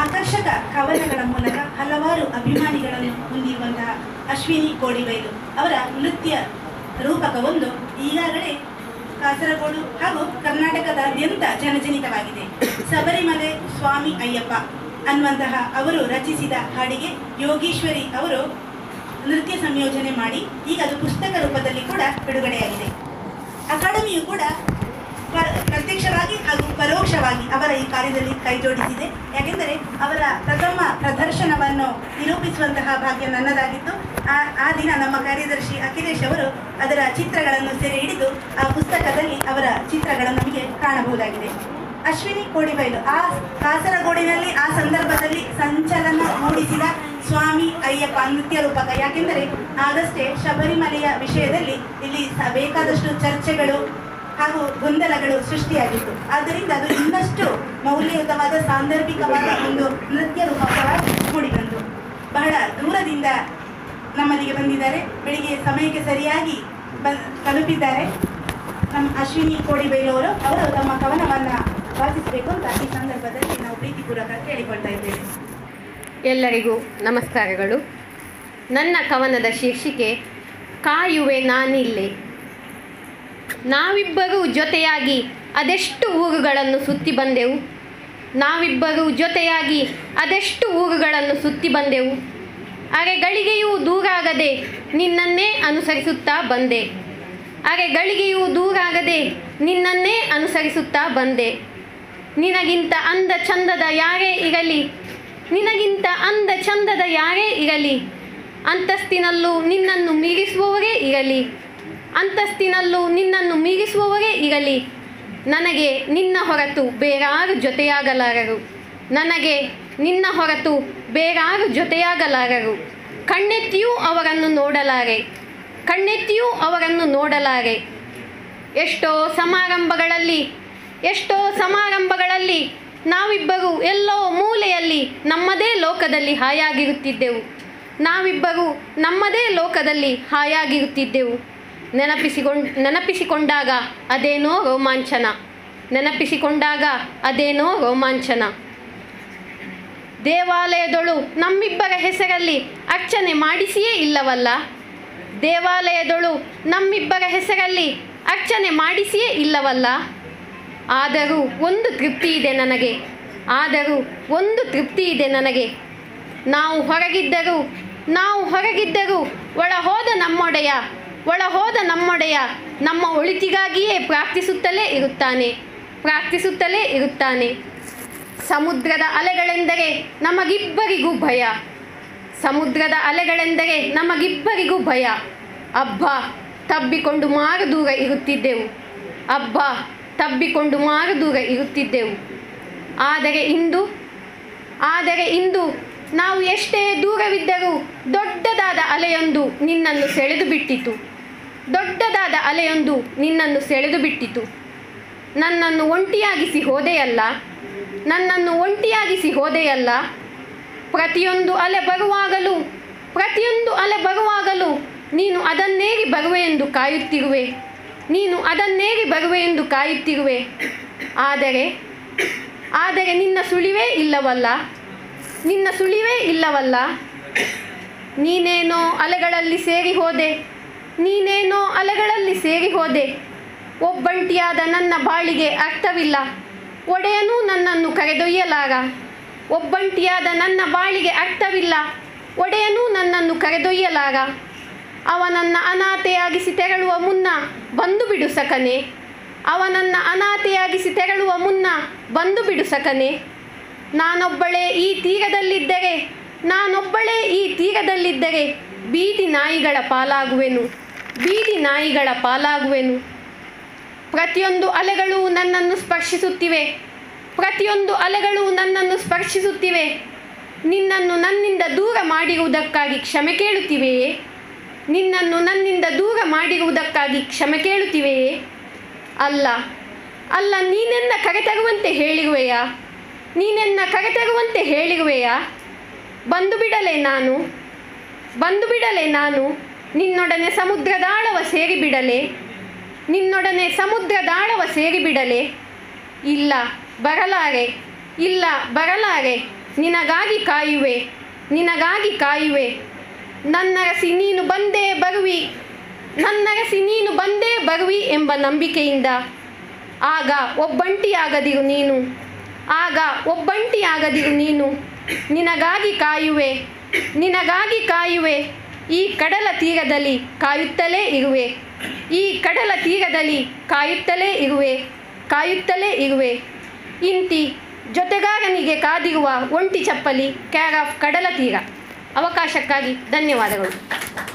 ಆಕರ್ಷಕ ಕವನಗಳ ಮೂಲಕ ಹಲವಾರು ಅಭಿಮಾನಿಗಳನ್ನು ಹೊಂದಿರುವಂತಹ ಅಶ್ವಿನಿ ಕೋಡಿಬೈಲು ಅವರ ನೃತ್ಯ ರೂಪಕವೊಂದು ಈಗಾಗಲೇ ಕಾಸರಗೋಡು ಹಾಗೂ ಕರ್ನಾಟಕದಾದ್ಯಂತ ಜನಜನಿತವಾಗಿದೆ ಶಬರಿಮಲೆ ಸ್ವಾಮಿ ಅಯ್ಯಪ್ಪ ಅನ್ನುವಂತಹ ಅವರು ರಚಿಸಿದ ಹಾಡಿಗೆ ಯೋಗೀಶ್ವರಿ ಅವರು ನೃತ್ಯ ಸಂಯೋಜನೆ ಮಾಡಿ ಈಗ ಅದು ಪುಸ್ತಕ ರೂಪದಲ್ಲಿ ಕೂಡ ಬಿಡುಗಡೆಯಾಗಿದೆ ಅಕಾಡೆಮಿಯು ಕೂಡ ಪ- ಪ್ರತ್ಯಕ್ಷವಾಗಿ ಹಾಗೂ ಪರೋಕ್ಷವಾಗಿ ಅವರ ಈ ಕಾರ್ಯದಲ್ಲಿ ಕೈಜೋಡಿಸಿದೆ ಯಾಕೆಂದರೆ ಅವರ ಪ್ರಥಮ ಪ್ರದರ್ಶನವನ್ನು ನಿರೂಪಿಸುವಂತಹ ಭಾಗ್ಯ ನನ್ನದಾಗಿತ್ತು ಆ ಆ ದಿನ ನಮ್ಮ ಕಾರ್ಯದರ್ಶಿ ಅಖಿಲೇಶ್ ಅವರು ಅದರ ಚಿತ್ರಗಳನ್ನು ಸೆರೆ ಹಿಡಿದು ಆ ಪುಸ್ತಕದಲ್ಲಿ ಅವರ ಚಿತ್ರಗಳನ್ನು ನಮಗೆ ಕಾಣಬಹುದಾಗಿದೆ ಅಶ್ವಿನಿ ಕೋಡಿಬೈಲು ಆ ಕಾಸರಗೋಡಿನಲ್ಲಿ ಆ ಸಂದರ್ಭದಲ್ಲಿ ಸಂಚಲನ ಮೂಡಿಸಿದ ಸ್ವಾಮಿ ಅಯ್ಯಪ್ಪ ನೃತ್ಯ ರೂಪಕ ಯಾಕೆಂದರೆ ಆಗಷ್ಟೇ ಶಬರಿಮಲೆಯ ವಿಷಯದಲ್ಲಿ ಇಲ್ಲಿ ಸ- ಬೇಕಾದಷ್ಟು ಚರ್ಚೆಗಳು ಹಾಗೂ ಗೊಂದಲಗಳು ಸೃಷ್ಟಿಯಾಗಿತ್ತು ಆದ್ದರಿಂದ ಅದು ಇನ್ನಷ್ಟು ಮೌಲ್ಯಯುತವಾದ ಸಾಂದರ್ಭಿಕವಾದ ಒಂದು ನೃತ್ಯ ರೂಪಕವಾಗಿ ಮೂಡಿಬಂತು ಬಹಳ ದೂರದಿಂದ ನಮ್ಮಲ್ಲಿಗೆ ಬಂದಿದ್ದಾರೆ ಬೆಳಿಗ್ಗೆ ಸಮಯಕ್ಕೆ ಸರಿಯಾಗಿ ಬ ತಲುಪಿದ್ದಾರೆ ನಮ್ಮ ಅಶ್ವಿನಿ ಕೋಡಿಬೈಲವರು ಅವರು ತಮ್ಮ ಕವನವನ್ನು ವಾಚಿಸಬೇಕು ಅಂತ ಈ ಸಂದರ್ಭದಲ್ಲಿ ನಾವು ಪ್ರೀತಿಪೂರ್ವಕ ಕೇಳಿಕೊಳ್ತಾ ಇದ್ದೇವೆ ಎಲ್ಲರಿಗೂ ನಮಸ್ಕಾರಗಳು ನನ್ನ ಕವನದ ಶೀರ್ಷಿಕೆ ಕಾಯುವೆ ನಾನಿಲ್ಲೇ ನಾವಿಬ್ಬರೂ ಜೊತೆಯಾಗಿ ಅದೆಷ್ಟು ಊರುಗಳನ್ನು ಸುತ್ತಿ ಬಂದೆವು ನಾವಿಬ್ಬರೂ ಜೊತೆಯಾಗಿ ಅದೆಷ್ಟು ಊರುಗಳನ್ನು ಸುತ್ತಿ ಬಂದೆವು ಅರೆ ಗಳಿಗೆಯೂ ದೂರಾಗದೆ ನಿನ್ನನ್ನೇ ಅನುಸರಿಸುತ್ತಾ ಬಂದೆ ಅರೆ ಗಳಿಗೆಯೂ ದೂರಾಗದೆ ನಿನ್ನನ್ನೇ ಅನುಸರಿಸುತ್ತಾ ಬಂದೆ ನಿನಗಿಂತ ಅಂದ ಚಂದದ ಯಾರೇ ಇರಲಿ ನಿನಗಿಂತ ಅಂದ ಚಂದದ ಯಾರೇ ಇರಲಿ ಅಂತಸ್ತಿನಲ್ಲೂ ನಿನ್ನನ್ನು ಮೀರಿಸುವವರೇ ಇರಲಿ ಅಂತಸ್ತಿನಲ್ಲೂ ನಿನ್ನನ್ನು ಮೀರಿಸುವವರೇ ಇರಲಿ ನನಗೆ ನಿನ್ನ ಹೊರತು ಬೇರಾರು ಜೊತೆಯಾಗಲಾರರು ನನಗೆ ನಿನ್ನ ಹೊರತು ಬೇರಾರು ಜೊತೆಯಾಗಲಾರರು ಕಣ್ಣೆತ್ತಿಯೂ ಅವರನ್ನು ನೋಡಲಾರೆ ಕಣ್ಣೆತ್ತಿಯೂ ಅವರನ್ನು ನೋಡಲಾರೆ ಎಷ್ಟೋ ಸಮಾರಂಭಗಳಲ್ಲಿ ಎಷ್ಟೋ ಸಮಾರಂಭಗಳಲ್ಲಿ ನಾವಿಬ್ಬರು ಎಲ್ಲೋ ಮೂಲೆಯಲ್ಲಿ ನಮ್ಮದೇ ಲೋಕದಲ್ಲಿ ಹಾಯಾಗಿರುತ್ತಿದ್ದೆವು ನಾವಿಬ್ಬರು ನಮ್ಮದೇ ಲೋಕದಲ್ಲಿ ಹಾಯಾಗಿರುತ್ತಿದ್ದೆವು ನೆನಪಿಸಿಕೊಂಡ್ ನೆನಪಿಸಿಕೊಂಡಾಗ ಅದೇನೋ ರೋಮಾಂಚನ ನೆನಪಿಸಿಕೊಂಡಾಗ ಅದೇನೋ ರೋಮಾಂಚನ ದೇವಾಲಯದೊಳು ನಮ್ಮಿಬ್ಬರ ಹೆಸರಲ್ಲಿ ಅರ್ಚನೆ ಮಾಡಿಸಿಯೇ ಇಲ್ಲವಲ್ಲ ದೇವಾಲಯದೊಳು ನಮ್ಮಿಬ್ಬರ ಹೆಸರಲ್ಲಿ ಅರ್ಚನೆ ಮಾಡಿಸಿಯೇ ಇಲ್ಲವಲ್ಲ ಆದರೂ ಒಂದು ತೃಪ್ತಿ ಇದೆ ನನಗೆ ಆದರೂ ಒಂದು ತೃಪ್ತಿ ಇದೆ ನನಗೆ ನಾವು ಹೊರಗಿದ್ದರೂ ನಾವು ಹೊರಗಿದ್ದರೂ ಒಳ ಹೋದ ನಮ್ಮೊಡೆಯ ಒಳ ಹೋದ ನಮ್ಮೊಡೆಯ ನಮ್ಮ ಒಳಿತಿಗಾಗಿಯೇ ಪ್ರಾರ್ಥಿಸುತ್ತಲೇ ಇರುತ್ತಾನೆ ಪ್ರಾರ್ಥಿಸುತ್ತಲೇ ಇರುತ್ತಾನೆ ಸಮುದ್ರದ ಅಲೆಗಳೆಂದರೆ ನಮಗಿಬ್ಬರಿಗೂ ಭಯ ಸಮುದ್ರದ ಅಲೆಗಳೆಂದರೆ ನಮಗಿಬ್ಬರಿಗೂ ಭಯ ಅಬ್ಬ ತಬ್ಬಿಕೊಂಡು ಮಾರು ದೂರ ಇರುತ್ತಿದ್ದೆವು ಅಬ್ಬ ತಬ್ಬಿಕೊಂಡು ಮಾರು ದೂರ ಇರುತ್ತಿದ್ದೆವು ಆದರೆ ಇಂದು ಆದರೆ ಇಂದು ನಾವು ಎಷ್ಟೇ ದೂರವಿದ್ದರೂ ದೊಡ್ಡದಾದ ಅಲೆಯೊಂದು ನಿನ್ನನ್ನು ಸೆಳೆದು ಬಿಟ್ಟಿತು ದೊಡ್ಡದಾದ ಅಲೆಯೊಂದು ನಿನ್ನನ್ನು ಸೆಳೆದು ಬಿಟ್ಟಿತು ನನ್ನನ್ನು ಒಂಟಿಯಾಗಿಸಿ ಹೋದೆಯಲ್ಲ ನನ್ನನ್ನು ಒಂಟಿಯಾಗಿಸಿ ಹೋದೆಯಲ್ಲ ಪ್ರತಿಯೊಂದು ಅಲೆ ಬರುವಾಗಲೂ ಪ್ರತಿಯೊಂದು ಅಲೆ ಬರುವಾಗಲೂ ನೀನು ಅದನ್ನೇರಿ ಬರುವೆ ಎಂದು ಕಾಯುತ್ತಿರುವೆ ನೀನು ಅದನ್ನೇರಿ ಬರುವೆ ಎಂದು ಕಾಯುತ್ತಿರುವೆ ಆದರೆ ಆದರೆ ನಿನ್ನ ಸುಳಿವೇ ಇಲ್ಲವಲ್ಲ ನಿನ್ನ ಸುಳಿವೇ ಇಲ್ಲವಲ್ಲ ನೀನೇನೋ ಅಲೆಗಳಲ್ಲಿ ಸೇರಿ ಹೋದೆ ನೀನೇನೋ ಅಲೆಗಳಲ್ಲಿ ಸೇರಿ ಹೋದೆ ಒಬ್ಬಂಟಿಯಾದ ನನ್ನ ಬಾಳಿಗೆ ಅರ್ಥವಿಲ್ಲ ಒಡೆಯನೂ ನನ್ನನ್ನು ಕರೆದೊಯ್ಯಲಾಗ ಒಬ್ಬಂಟಿಯಾದ ನನ್ನ ಬಾಳಿಗೆ ಅರ್ಥವಿಲ್ಲ ಒಡೆಯನೂ ನನ್ನನ್ನು ಕರೆದೊಯ್ಯಲಾಗ ಅವನನ್ನು ಅನಾಥೆಯಾಗಿಸಿ ತೆರಳುವ ಮುನ್ನ ಬಂದು ಬಿಡು ಸಕನೆ ಅವನನ್ನು ಅನಾಥೆಯಾಗಿಸಿ ತೆರಳುವ ಮುನ್ನ ಬಂದು ಬಿಡು ಸಕನೆ ನಾನೊಬ್ಬಳೇ ಈ ತೀರದಲ್ಲಿದ್ದರೆ ನಾನೊಬ್ಬಳೇ ಈ ತೀರದಲ್ಲಿದ್ದರೆ ಬೀದಿ ನಾಯಿಗಳ ಪಾಲಾಗುವೆನು ಬೀದಿ ನಾಯಿಗಳ ಪಾಲಾಗುವೆನು ಪ್ರತಿಯೊಂದು ಅಲೆಗಳು ನನ್ನನ್ನು ಸ್ಪರ್ಶಿಸುತ್ತಿವೆ ಪ್ರತಿಯೊಂದು ಅಲೆಗಳು ನನ್ನನ್ನು ಸ್ಪರ್ಶಿಸುತ್ತಿವೆ ನಿನ್ನನ್ನು ನನ್ನಿಂದ ದೂರ ಮಾಡಿರುವುದಕ್ಕಾಗಿ ಕ್ಷಮೆ ಕೇಳುತ್ತಿವೆಯೇ ನಿನ್ನನ್ನು ನನ್ನಿಂದ ದೂರ ಮಾಡಿರುವುದಕ್ಕಾಗಿ ಕ್ಷಮೆ ಕೇಳುತ್ತಿವೆಯೇ ಅಲ್ಲ ಅಲ್ಲ ನೀನೆನ್ನ ಕರೆತರುವಂತೆ ಹೇಳಿರುವೆಯಾ ನೀನೆನ್ನ ಕರೆತರುವಂತೆ ಹೇಳಿರುವೆಯಾ ಬಂದು ಬಿಡಲೆ ನಾನು ಬಂದು ಬಿಡಲೆ ನಾನು ನಿನ್ನೊಡನೆ ಸಮುದ್ರದಾಳವ ಸೇರಿ ಬಿಡಲೆ ನಿನ್ನೊಡನೆ ಸಮುದ್ರದಾಳವ ಸೇರಿ ಬಿಡಲೆ ಇಲ್ಲ ಬರಲಾರೆ ಇಲ್ಲ ಬರಲಾರೆ ನಿನಗಾಗಿ ಕಾಯುವೆ ನಿನಗಾಗಿ ಕಾಯುವೆ ನನ್ನರಸಿ ನೀನು ಬಂದೇ ಬರುವಿ ನನ್ನರಸಿ ನೀನು ಬಂದೇ ಬರುವಿ ಎಂಬ ನಂಬಿಕೆಯಿಂದ ಆಗ ಒಬ್ಬಂಟಿಯಾಗದಿರು ನೀನು ಆಗ ಒಬ್ಬಂಟಿಯಾಗದಿರು ನೀನು ನಿನಗಾಗಿ ಕಾಯುವೆ ನಿನಗಾಗಿ ಕಾಯುವೆ ಈ ಕಡಲ ತೀರದಲ್ಲಿ ಕಾಯುತ್ತಲೇ ಇರುವೆ ಈ ಕಡಲ ತೀರದಲ್ಲಿ ಕಾಯುತ್ತಲೇ ಇರುವೆ ಕಾಯುತ್ತಲೇ ಇರುವೆ ಇಂತಿ ಜೊತೆಗಾರನಿಗೆ ಕಾದಿರುವ ಒಂಟಿ ಚಪ್ಪಲಿ ಕ್ಯಾರ್ ಆಫ್ ಕಡಲ ತೀರ ಅವಕಾಶಕ್ಕಾಗಿ ಧನ್ಯವಾದಗಳು